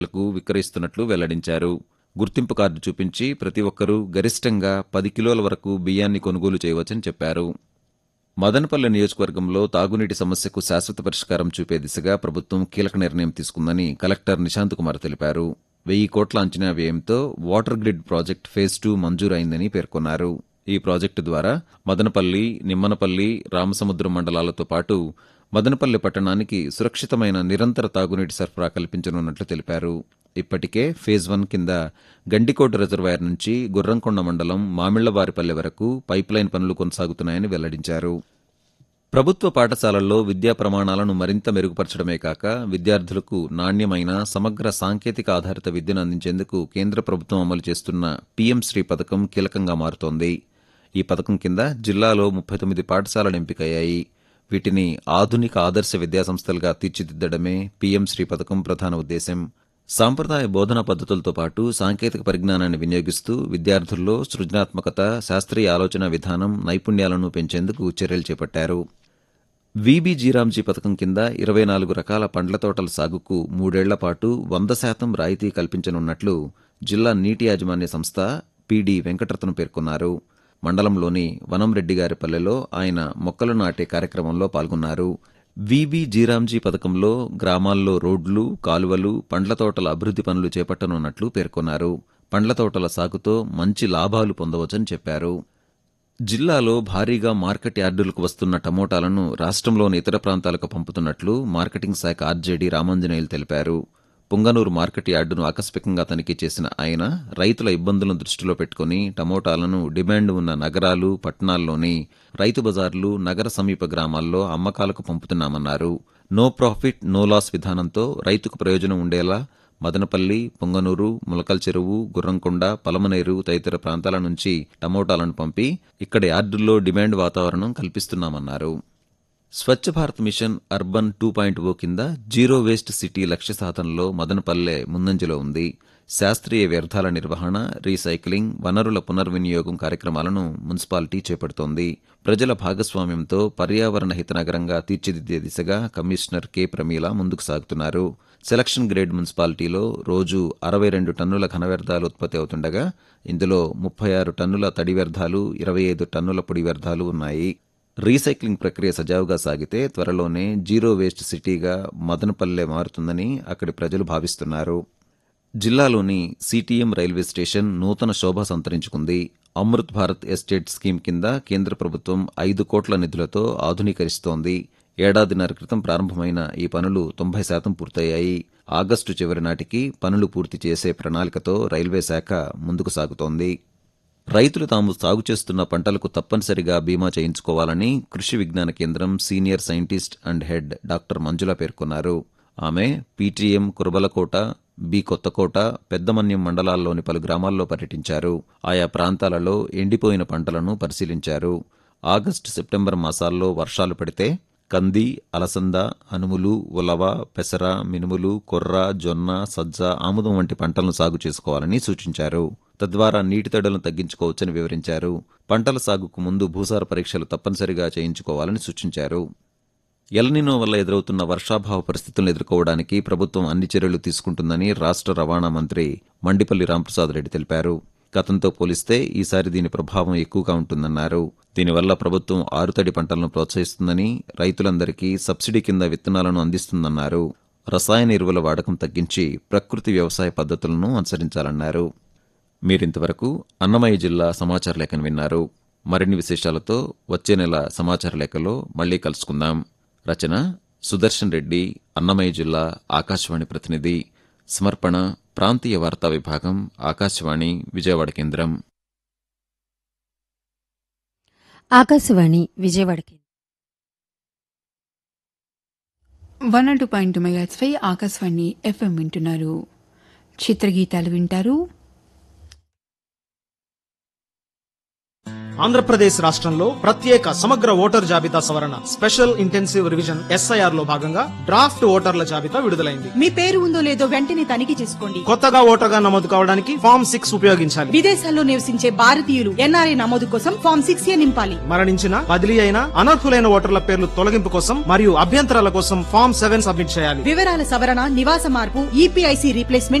లకు విక్రయిస్తున్నట్లు వెల్లడించారు గుర్తింపు కార్డు చూపించి ప్రతి ఒక్కరూ గరిష్టంగా పది కిలోల వరకు బియ్యాన్ని కొనుగోలు చేయవచ్చని చెప్పారు మదనపల్లె నియోజకవర్గంలో తాగునీటి సమస్యకు శాశ్వత పరిష్కారం చూపే దిశగా ప్రభుత్వం కీలక నిర్ణయం తీసుకుందని కలెక్టర్ నిశాంత్ కుమార్ తెలిపారు వెయ్యి కోట్ల అంచనా వ్యయంతో water grid project phase two మంజూరైందని పేర్కొన్నారు ఈ ప్రాజెక్టు ద్వారా మదనపల్లి నిమ్మనపల్లి రామసముద్రం మండలాలతో పాటు మదనపల్లి పట్టణానికి సురక్షితమైన నిరంతర తాగునీటి సరఫరా కల్పించనున్నట్లు తెలిపారు ఇప్పటికే ఫేజ్ వన్ కింద గండికోట రిజర్వాయర్ నుంచి గుర్రంకొండ మండలం మామిళ్లవారిపల్లె వరకు పైప్లైన్ పనులు కొనసాగుతున్నాయని వెల్లడించారు ప్రభుత్వ పాఠశాలల్లో విద్యా ప్రమాణాలను మరింత మెరుగుపరచడమే కాక విద్యార్థులకు నాణ్యమైన సమగ్ర సాంకేతిక ఆధారిత విద్యను అందించేందుకు కేంద్ర ప్రభుత్వం అమలు చేస్తున్న పీఎం శ్రీ పథకం కీలకంగా మారుతోంది ఈ పథకం కింద జిల్లాలో ముప్పై తొమ్మిది పాఠశాలలు ఎంపికయ్యాయి వీటిని ఆధునిక ఆదర్శ విద్యాసంస్థలుగా తీర్చిదిద్దడమే పీఎం శ్రీ పథకం ప్రధాన ఉద్దేశం సాంప్రదాయ బోధనా పద్ధతులతో పాటు సాంకేతిక పరిజ్ఞానాన్ని వినియోగిస్తూ విద్యార్థుల్లో సృజనాత్మకత శాస్త్రీయ ఆలోచన విధానం నైపుణ్యాలను పెంచేందుకు చర్యలు చేపట్టారు వీబీ జీరాంజీ పథకం కింద ఇరవై నాలుగు రకాల పండ్ల తోటల సాగుకు మూడేళ్ల పాటు వంద శాతం రాయితీ కల్పించనున్నట్లు జిల్లా నీటి యాజమాన్య సంస్థ పీడీ వెంకటరత్నం పేర్కొన్నారు మండలంలోని వనంరెడ్డి గారి పల్లెలో ఆయన మొక్కలు నాటే కార్యక్రమంలో పాల్గొన్నారు వీబీ జీరాంజీ పథకంలో గ్రామాల్లో రోడ్లు కాలువలు పండ్ల తోటల అభివృద్ధి పనులు చేపట్టనున్నట్లు పేర్కొన్నారు పండ్ల తోటల సాగుతో మంచి లాభాలు పొందవచ్చని చెప్పారు జిల్లాలో భారీగా మార్కెట్ యార్డులకు వస్తున్న టమోటాలను రాష్ట్రంలోని ఇతర ప్రాంతాలకు పంపుతున్నట్లు మార్కెటింగ్ శాఖ ఆర్జేడీ రామాంజనేయులు తెలిపారు పుంగనూరు మార్కెట్ యార్డును ఆకస్మికంగా తనిఖీ చేసిన ఆయన రైతుల ఇబ్బందులను దృష్టిలో పెట్టుకుని టమోటాలను డిమాండ్ ఉన్న నగరాలు పట్టణాల్లోని రైతు బజార్లు నగర సమీప గ్రామాల్లో అమ్మకాలకు పంపుతున్నామన్నారు నో ప్రాఫిట్ నో లాస్ విధానంతో రైతుకు ప్రయోజనం ఉండేలా మదనపల్లి పొంగనూరు ములకల్ చెరువు గుర్రంకొండ పలమనేరు తదితర ప్రాంతాల నుంచి టమోటాలను పంపి ఇక్కడ యార్డుల్లో డిమాండ్ వాతావరణం కల్పిస్తున్నామన్నారు Swachh Bharat mission urban two point O కింద జీరో వేస్ట్ సిటీ లక్ష్య సాధనలో మదనపల్లె ముందంజలో ఉంది శాస్త్రీయ వ్యర్థాల నిర్వహణ రీసైక్లింగ్ వనరుల పునర్వినియోగం కార్యక్రమాలను మున్సిపాలిటీ చేపడుతోంది ప్రజల భాగస్వామ్యంతో పర్యావరణ హిత నగరంగా తీర్చిదిద్దే దిశగా కమిషనర్ కె ప్రమీల ముందుకు సాగుతున్నారు సెలక్షన్ గ్రేడ్ మున్సిపాలిటీలో రోజు అరవై రెండు టన్నుల ఘన వ్యర్థాలు ఉత్పత్తి అవుతుండగా ఇందులో ముప్పై ఆరు టన్నుల తడి వ్యర్థాలు ఇరవై ఐదు టన్నుల పొడి వ్యర్థాలు ఉన్నాయి రీసైక్లింగ్ ప్రక్రియ సజావుగా సాగితే త్వరలోనే జీరో వేస్ట్ సిటీగా మదనపల్లె మారుతుందని అక్కడి ప్రజలు భావిస్తున్నారు జిల్లాలోని సిటీఎం రైల్వే స్టేషన్ నూతన శోభ సంతరించుకుంది అమృత్ భారత్ ఎస్టేట్ స్కీమ్ కింద కేంద్ర ప్రభుత్వం ఐదు కోట్ల నిధులతో ఆధునీకరిస్తోంది ఏడాదిన్నర క్రితం ప్రారంభమైన ఈ పనులు తొంభై శాతం పూర్తయ్యాయి ఆగస్టు చివరి నాటికి పనులు పూర్తి చేసే ప్రణాళికతో రైల్వే శాఖ ముందుకు సాగుతోంది రైతులు తాము సాగు చేస్తున్న పంటలకు తప్పనిసరిగా బీమా చేయించుకోవాలని కృషి విజ్ఞాన కేంద్రం senior scientist and head doctor Manjula పేర్కొన్నారు ఆమె పీటీఎం కురబలకోట బి కొత్తకోట పెద్దమన్యం మండలాల్లోని పలు గ్రామాల్లో పర్యటించారు ఆయా ప్రాంతాలలో ఎండిపోయిన పంటలను పరిశీలించారు ఆగస్టు సెప్టెంబర్ మాసాల్లో వర్షాలు పడితే కంది అలసంద అనుములు ఉలవ పెసర మినుములు కొర్ర జొన్న సజ్జ ఆముదం వంటి పంటలను సాగు చేసుకోవాలని సూచించారు తద్వారా నీటి తడులను తగ్గించుకోవచ్చని వివరించారు పంటల సాగుకు ముందు భూసార పరీక్షలు తప్పనిసరిగా చేయించుకోవాలని సూచించారు ఎల్నినో వల్ల ఎదురవుతున్న వర్షాభావ పరిస్థితులను ఎదుర్కోవడానికి ప్రభుత్వం అన్ని చర్యలు తీసుకుంటుందని రాష్ట్ర రవాణా మంత్రి మండిపల్లి రాంప్రసాద్ రెడ్డి తెలిపారు గతంతో పోలిస్తే ఈసారి దీని ప్రభావం ఎక్కువగా ఉంటుందన్నారు దీనివల్ల ప్రభుత్వం ఆరుతడి పంటలను ప్రోత్సహిస్తుందని రైతులందరికీ సబ్సిడీ కింద విత్తనాలను అందిస్తుందన్నారు రసాయన ఎరువుల వాడకం తగ్గించి ప్రకృతి వ్యవసాయ పద్ధతులను అనుసరించాలన్నారు మీరింతవరకు అన్నమయ్య జిల్లా సమాచార లేఖను విన్నారు మరిన్ని విశేషాలతో వచ్చే నెల సమాచార లేఖలో మళ్లీ కలుసుకుందాం రచన సుదర్శన్ రెడ్డి అన్నమయ్య జిల్లా ఆకాశవాణి ప్రతినిధి సమర్పణ ప్రాంతీయ వార్తా విభాగం ఆకాశవాణి విజయవాడ కేంద్రం ఆకాశవాణి విజయవాడకి one and two point megahertz పై ఆకాశవాణి ఎఫ్ఎం వింటున్నారు చిత్రగీతాలు వింటారు ఆంధ్రప్రదేశ్ రాష్ట్రంలో ప్రత్యేక సమగ్ర ఓటర్ జాబితా సవరణ స్పెషల్ ఇంటెన్సివ్ రివిజన్ ఎస్ఐఆర్ లో భాగంగా డ్రాఫ్ట్ ఓటర్ల జాబితా విడుదలైంది మీ పేరు ఉందో లేదో వెంటనే తనిఖీ చేసుకోండి కొత్తగా ఓటర్గా నమోదు కావడానికి ఫామ్ సిక్స్ ఉపయోగించాలి విదేశాల్లో నివసించే భారతీయులు ఎన్ఆర్ఐ నమోదు కోసం ఫామ్ సిక్స్ ఏ నింపాలి మరణించిన బదిలీ అయిన అనర్హులైన ఓటర్ల పేర్లు తొలగింపు కోసం మరియు అభ్యంతరాల కోసం ఫామ్ సెవెన్ సబ్మిట్ చేయాలి వివరాల సవరణ నివాస మార్పు ఈపీఐసి రీప్లేస్మెంట్